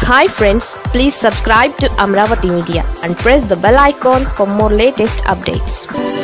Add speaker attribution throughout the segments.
Speaker 1: hi friends please subscribe to Amaravati media and press the bell icon for more latest updates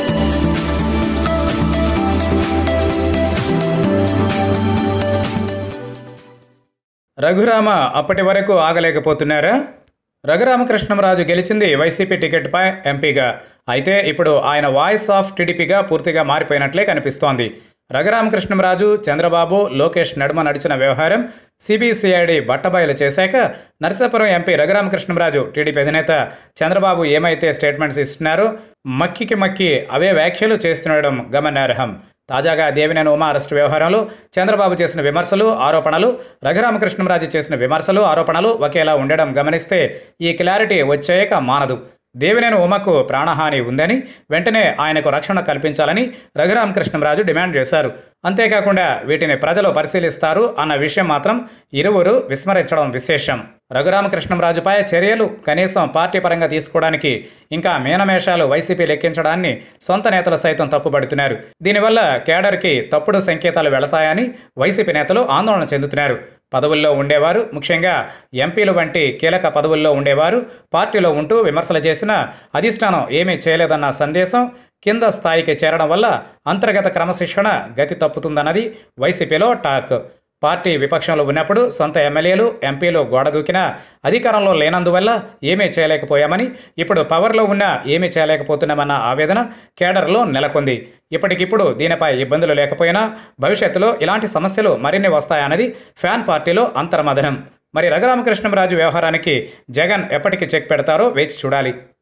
Speaker 2: Raghurama అప్పటి వరకు ఆగలేకపోతున్నారా రఘురామకృష్ణంరాజు గెలిచింది YCP టికెట్పై ఎంపీగా అయితే ఇప్పుడు ఆయన వాయిస్ ఆఫ్ టీడీపీగా పూర్తిగా మారిపోయినట్లే కనిపిస్తోంది రఘురామకృష్ణంరాజు చంద్రబాబు లోకేష్ నడుమ నడిచిన వ్యవహారం సిబిసిఐడి బట్టబయలు చేశాక నరసాపురం ఎంపీ రఘురామకృష్ణంరాజు టీడీపీ అధినేత చంద్రబాబు ఏమైతే స్టేట్మెంట్స్ ఇస్తున్నారో మక్కికి మక్కి అవే వ్యాఖ్యలు చేస్తుండడం గమనార్హం తాజాగా దేవినేని ఉమా అరెస్టు వ్యవహారంలో చంద్రబాబు చేసిన విమర్శలు ఆరోపణలు రఘురామకృష్ణంరాజు చేసిన విమర్శలు ఆరోపణలు ఒకేలా ఉండడం గమనిస్తే ఈ క్లారిటీ వచ్చేయక మానదు దేవినేని ఉమకు ప్రాణహాని ఉందని వెంటనే ఆయనకు రక్షణ కల్పించాలని రఘురామకృష్ణంరాజు డిమాండ్ చేశారు అంతేకాకుండా వీటిని ప్రజలు పరిశీలిస్తారు అన్న విషయం మాత్రం ఇరువురు విస్మరించడం విశేషం రఘురామకృష్ణంరాజుపై చర్యలు కనీసం పార్టీ పరంగా తీసుకోవడానికి ఇంకా మీనమేషాలు వైసీపీ లెక్కించడాన్ని సొంత నేతలు సైతం తప్పుపడుతున్నారు దీనివల్ల కేడర్కి తప్పుడు సంకేతాలు వెళతాయని వైసీపీ నేతలు ఆందోళన చెందుతున్నారు పదవుల్లో ఉండేవారు ముఖ్యంగా ఎంపీలు వంటి కీలక పదవుల్లో ఉండేవారు పార్టీలో ఉంటూ విమర్శలు చేసినా అధిష్టానం ఏమీ చేయలేదన్న సందేశం కింద స్థాయికి చేరడం వల్ల అంతర్గత క్రమశిక్షణ గతి తప్పుతుందన్నది వైసీపీలో టాక్ పార్టీ విపక్షంలో ఉన్నప్పుడు సొంత ఎమ్మెల్యేలు ఎంపీలు గోడ దూకినా అధికారంలో లేనందువల్ల ఏమీ చేయలేకపోయామని ఇప్పుడు పవర్లో ఉన్నా ఏమీ చేయలేకపోతున్నామన్న ఆవేదన కేడర్లో నెలకొంది ఇప్పటికిప్పుడు దీనిపై ఇబ్బందులు లేకపోయినా భవిష్యత్తులో ఇలాంటి సమస్యలు మరిన్ని వస్తాయన్నది ఫ్యాన్ పార్టీలో అంతర్మదనం మరి రఘురామకృష్ణంరాజు వ్యవహారానికి జగన్ ఎప్పటికి చెక్ పెడతారో వేచి చూడాలి